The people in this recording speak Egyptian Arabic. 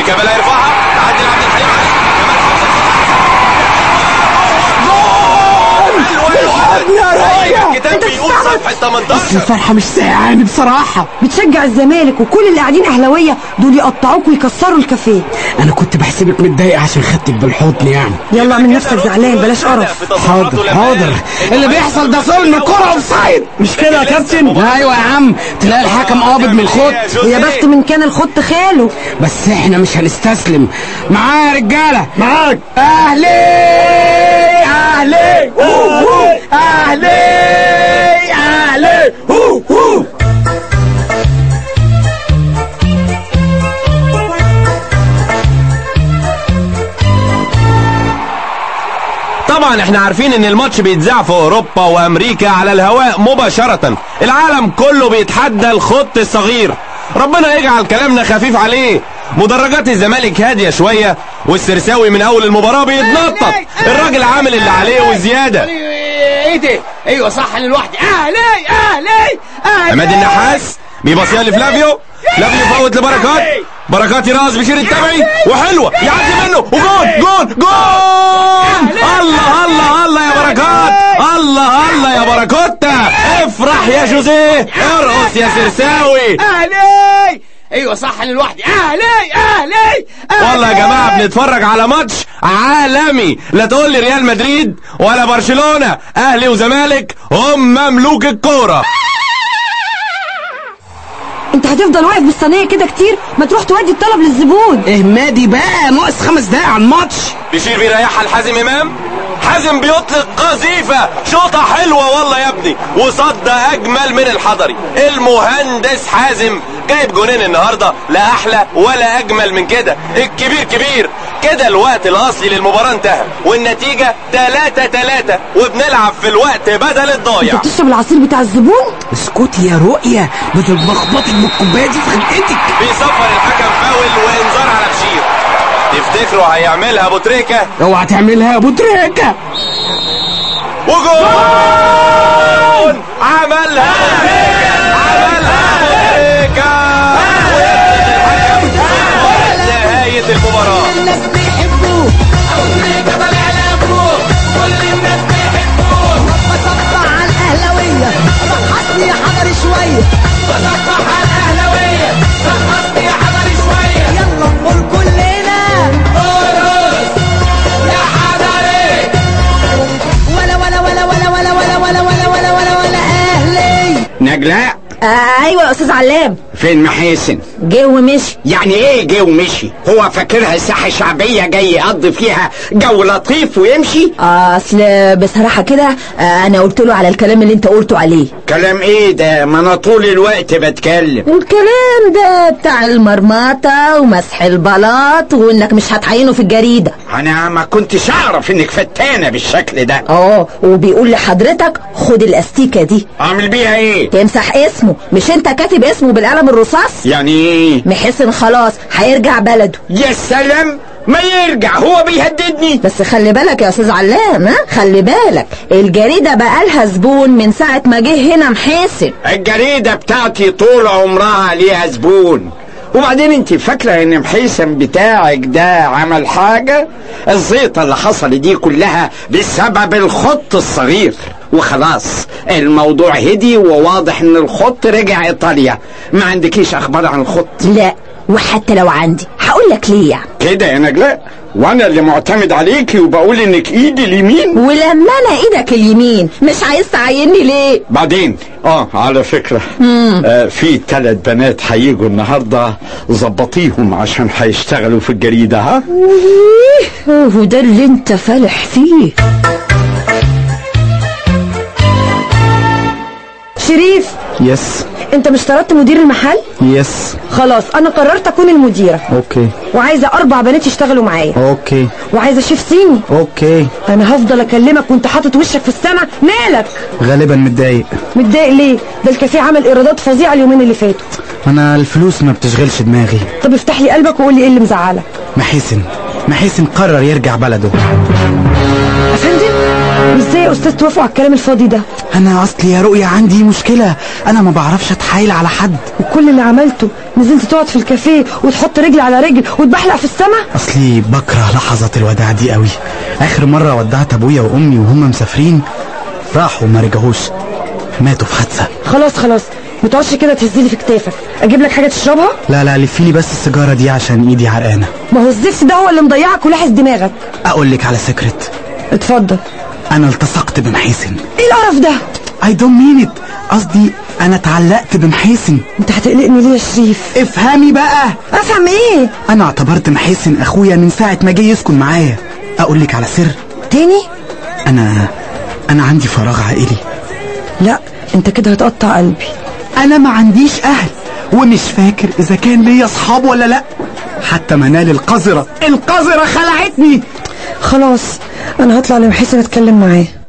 كمال هيرفعها تعدي لعبد الحليم علي الكتاب بيقول صفحة 18 الفرحة مش سايعاني بصراحة بتشجع الزمالك وكل اللي قاعدين اهلاويه دول يقطعوك ويكسروا الكافيه أنا كنت بحسبك متضايق عشان خدتك بالحضن يعني يلا اعمل نفسك زعلان بلاش قرف حاضر حاضر اللي بيحصل ده ظلم كرة اوف سايد مش كده يا كابتن ايوه يا عم تلاقي الحكم قابض من الخط ويا بخت من كان الخط خاله بس احنا مش هنستسلم معايا يا رجاله معاك اهلي اهلي هو هو اهلي اهلي هو هو طبعا احنا عارفين ان الماتش بيتذاع في اوروبا وامريكا على الهواء مباشرة العالم كله بيتحدى الخط الصغير ربنا يجعل كلامنا خفيف عليه مدرجات الزمالك هادية شوية والسرساوي من اول المباراة بيتنطط الراجل عامل اللي عليه وزيادة ايه ده ايوه صح انا لوحدي اهلي اهلي اهلي عماد النحاس بيبصيها لفلافيو فلافيو يفوت لبركات بركات يراس بشير التبعي وحلوه يعدي منه وجون جون جون الله الله الله يا بركات الله الله يا بركوتا افرح يا جوزيه ارقص يا سرساوي اهلي ايوه صح انا لوحدي اهلي اهلي والله يا جماعه بنتفرج على ماتش عالمي لا تقول لي ريال مدريد ولا برشلونه اهلي وزمالك هم مملوك الكوره انت هتفضل واقف بالصينيه كده كتير ما تروح تودي الطلب للزبون اهمادي بقى ناقص خمس دقايق على الماتش بيشير بيريحها لحازم امام حازم بيطلق قذيفة شوطة حلوة والله يا ابني وصد اجمل من الحضري المهندس حازم جايب جونين النهاردة لا احلى ولا اجمل من كده الكبير كبير كده الوقت الاصلي للمباراة انتهى والنتيجة 3 3 وبنلعب في الوقت بدل الضايع انت بتشرب العصير بتاع الزبون اسكتي يا رؤية بدل ما اخبطك بالكوبايه دي في خلقتك بيصفر الحكم فاول وانذار على بشير تفتكروا هيعملها ابو تريكة اوعى تعملها يا ابو تريكه وجول عملها عملها تريكة نهاية المباراة الناس بيحبوه أمريكا طالع لأبوه كل الناس بيحبوه بصفح على الأهلاوية رقصني يا حضري شوية بصفح على الأهلاوية رقصني يا حضري شوية يلا نقول كلنا ارقص يا حضري ولا ولا ولا ولا ولا ولا ولا ولا ولا ولا ولا أهلي نجلاء آه ايوه يا استاذ علام فين محاسن جه ومشي يعني ايه جه ومشي هو فاكرها ساحة شعبية جاي يقضي فيها جو لطيف ويمشي اصل بصراحه كده آه انا قلت له على الكلام اللي انت قلته عليه كلام ايه ده ما انا طول الوقت بتكلم الكلام ده بتاع المرمطه ومسح البلاط وانك مش هتعينه في الجريده انا ما كنتش اعرف انك فتانة بالشكل ده اه وبيقول لحضرتك خد الاستيكه دي اعمل بيها ايه تمسح اسمه مش انت كاتب اسمه بالقلم الرصاص يعني ايه محسن خلاص هيرجع بلده يا سلام ما يرجع هو بيهددني بس خلي بالك يا استاذ علام ها خلي بالك الجريده بقالها زبون من ساعه ما جه هنا محاسن الجريدة بتاعتي طول عمرها ليها زبون وبعدين انت فاكرة ان محيسن بتاعك ده عمل حاجة الزيطة اللي حصلت دي كلها بسبب الخط الصغير وخلاص الموضوع هدي وواضح ان الخط رجع ايطاليا ما عندكيش اخبار عن الخط لا وحتى لو عندي هقول لك ليه يعني كده يا نجلاء وانا اللي معتمد عليكي وبقول انك ايدي اليمين ولما انا ايدك اليمين مش عايز تعيني ليه بعدين اه على فكرة آه في ثلاث بنات هيجوا النهاردة ظبطيهم عشان هيشتغلوا في الجريدة ها وده اللي انت فالح فيه شريف يس انت مش طردت مدير المحل يس خلاص انا قررت اكون المديرة اوكي وعايزة اربع بنات يشتغلوا معايا اوكي وعايزة شيف صيني اوكي انا هفضل اكلمك وانت حاطط وشك في السما مالك غالبا متضايق متضايق ليه ده الكافيه عمل ايرادات فظيعه اليومين اللي فاتوا انا الفلوس ما بتشغلش دماغي طب افتح لي قلبك وقول لي ايه اللي مزعلك محسن محسن قرر يرجع بلده افندم ازاي يا استاذ توافقوا على الكلام الفاضي ده انا اصلي يا رؤيا عندي مشكلة انا ما بعرفش اتحايل على حد وكل اللي عملته نزلت تقعد في الكافيه وتحط رجل على رجل وتبحلق في السما اصلي بكره لحظات الوداع دي قوي اخر مرة ودعت ابويا وامي وهم مسافرين راحوا ما رجعوش ماتوا في حادثة خلاص خلاص ما تقعدش كده تهزلي في كتافك اجيب لك حاجه تشربها لا لا لفيلي بس السيجارة دي عشان ايدي عرقانة ما هو الزفت ده هو اللي مضيعك ولاحس دماغك اقول لك على سكرت اتفضل انا التصقت بمحيسن ايه القرف ده I don't mean it قصدي انا اتعلقت بمحيسن انت هتقلقني ليه يا شريف افهمي بقى افهم ايه انا اعتبرت محيسن اخويا من ساعة ما جه يسكن معايا اقول لك على سر تاني انا انا عندي فراغ عائلي لا انت كده هتقطع قلبي انا ما عنديش اهل ومش فاكر اذا كان ليا اصحاب ولا لا حتى منال القذرة القذرة خلعتني خلاص انا هطلع لمحسن اتكلم معاه